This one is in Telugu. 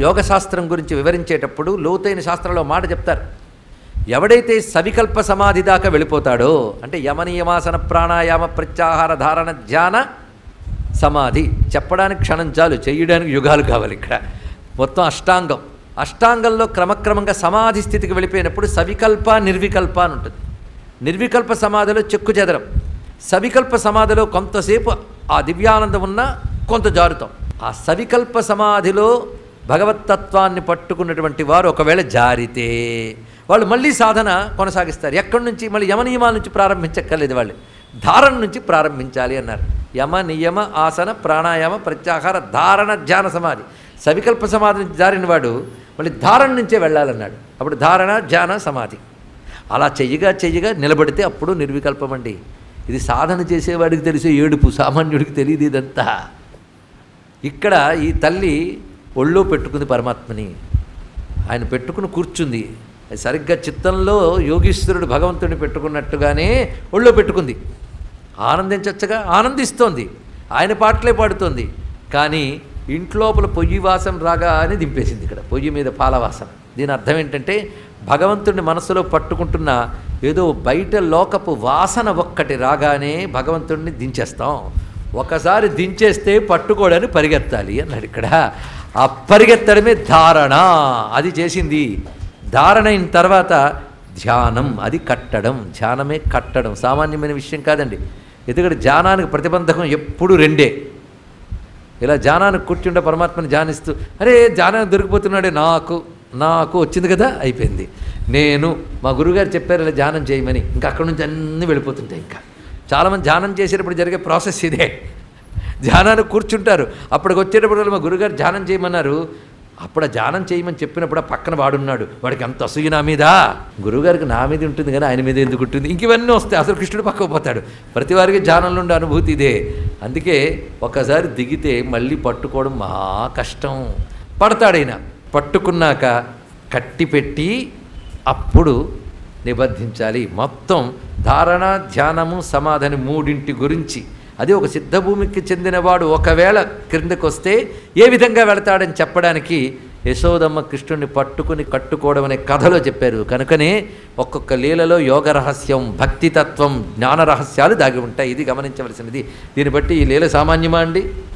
యోగ శాస్త్రం గురించి వివరించేటప్పుడు లోతైన శాస్త్రంలో మాట చెప్తారు ఎవడైతే సవికల్ప సమాధి దాకా వెళ్ళిపోతాడో అంటే యమనియమాసన ప్రాణాయామ ప్రత్యాహార ధారణ ధ్యాన సమాధి చెప్పడానికి క్షణం చాలు చేయడానికి యుగాలు కావాలి ఇక్కడ మొత్తం అష్టాంగం అష్టాంగంలో క్రమక్రమంగా సమాధి స్థితికి వెళ్ళిపోయినప్పుడు సవికల్ప నిర్వికల్ప అని ఉంటుంది నిర్వికల్ప సమాధిలో చెక్కు చెదరం సవికల్ప సమాధిలో కొంతసేపు ఆ దివ్యానందం ఉన్నా కొంత జారుతాం ఆ సవికల్ప సమాధిలో భగవత్తత్వాన్ని పట్టుకున్నటువంటి వారు ఒకవేళ జారితే వాళ్ళు మళ్ళీ సాధన కొనసాగిస్తారు ఎక్కడి నుంచి మళ్ళీ యమ నియమాల నుంచి ప్రారంభించక్కర్లేదు వాళ్ళు ధారణ నుంచి ప్రారంభించాలి అన్నారు యమ నియమ ఆసన ప్రాణాయామ ప్రత్యాహార ధారణ ధ్యాన సమాధి సవికల్ప సమాధి నుంచి జారిన వాడు మళ్ళీ ధారణ నుంచే వెళ్ళాలన్నాడు అప్పుడు ధారణ ధ్యాన సమాధి అలా చెయ్యగా చెయ్యగా నిలబడితే అప్పుడు నిర్వికల్పం అండి ఇది సాధన చేసేవాడికి తెలిసే ఏడుపు సామాన్యుడికి తెలియదు ఇదంతా ఇక్కడ ఈ తల్లి ఒళ్ళో పెట్టుకుంది పరమాత్మని ఆయన పెట్టుకుని కూర్చుంది అది సరిగ్గా చిత్తంలో యోగీశ్వరుడు భగవంతుడిని పెట్టుకున్నట్టుగానే ఒళ్ళో పెట్టుకుంది ఆనందించచ్చగా ఆనందిస్తోంది ఆయన పాటలే పాడుతోంది కానీ ఇంట్లోపల పొయ్యి వాసన రాగా అని దింపేసింది ఇక్కడ పొయ్యి మీద పాల వాసన దీని అర్థం ఏంటంటే భగవంతుడిని మనసులో పట్టుకుంటున్న ఏదో బయట లోకపు వాసన ఒక్కటి రాగానే భగవంతుడిని దించేస్తాం ఒకసారి దించేస్తే పట్టుకోవడానికి పరిగెత్తాలి అన్నాడు ఇక్కడ ఆ పరిగెత్తడమే ధారణ అది చేసింది ధారణ అయిన తర్వాత ధ్యానం అది కట్టడం ధ్యానమే కట్టడం సామాన్యమైన విషయం కాదండి ఎందుకంటే ధ్యానానికి ప్రతిబంధకం ఎప్పుడు రెండే ఇలా ధ్యానానికి కూర్చుంటే పరమాత్మని ధ్యానిస్తూ అరే ధ్యానానికి దొరికిపోతున్నాడే నాకు నాకు వచ్చింది కదా అయిపోయింది నేను మా గురుగారు చెప్పారు ఇలా ధ్యానం చేయమని ఇంకా అక్కడి నుంచి అన్నీ వెళ్ళిపోతుంటాయి ఇంకా చాలామంది ధ్యానం చేసేటప్పుడు జరిగే ప్రాసెస్ ఇదే ధ్యానానికి కూర్చుంటారు అప్పటికి వచ్చేటప్పుడు మా గురుగారు ధ్యానం చేయమన్నారు అప్పుడు ఆ ధ్యానం చేయమని చెప్పినప్పుడు ఆ పక్కన వాడున్నాడు వాడికి అంత అసూయ నా మీద గురుగారికి నా మీద ఉంటుంది కానీ ఆయన మీద ఎందుకు ఉంటుంది ఇంక ఇవన్నీ వస్తాయి అసలు కృష్ణుడు పక్కకు పోతాడు ప్రతి వారికి ధ్యానంలో ఉండే అనుభూతి ఇదే అందుకే ఒకసారి దిగితే మళ్ళీ పట్టుకోవడం మహా కష్టం పడతాడైనా పట్టుకున్నాక కట్టిపెట్టి అప్పుడు నిబద్ధించాలి మొత్తం ధారణ ధ్యానము సమాధాని మూడింటి గురించి అది ఒక సిద్ధభూమికి చెందినవాడు ఒకవేళ క్రిందకు వస్తే ఏ విధంగా వెళతాడని చెప్పడానికి యశోదమ్మ కృష్ణుడిని పట్టుకుని కట్టుకోవడం అనే కథలో చెప్పారు కనుకనే ఒక్కొక్క లీలలో యోగ రహస్యం భక్తితత్వం జ్ఞాన రహస్యాలు దాగి ఉంటాయి ఇది గమనించవలసినది దీన్ని బట్టి ఈ లీల సామాన్యమా అండి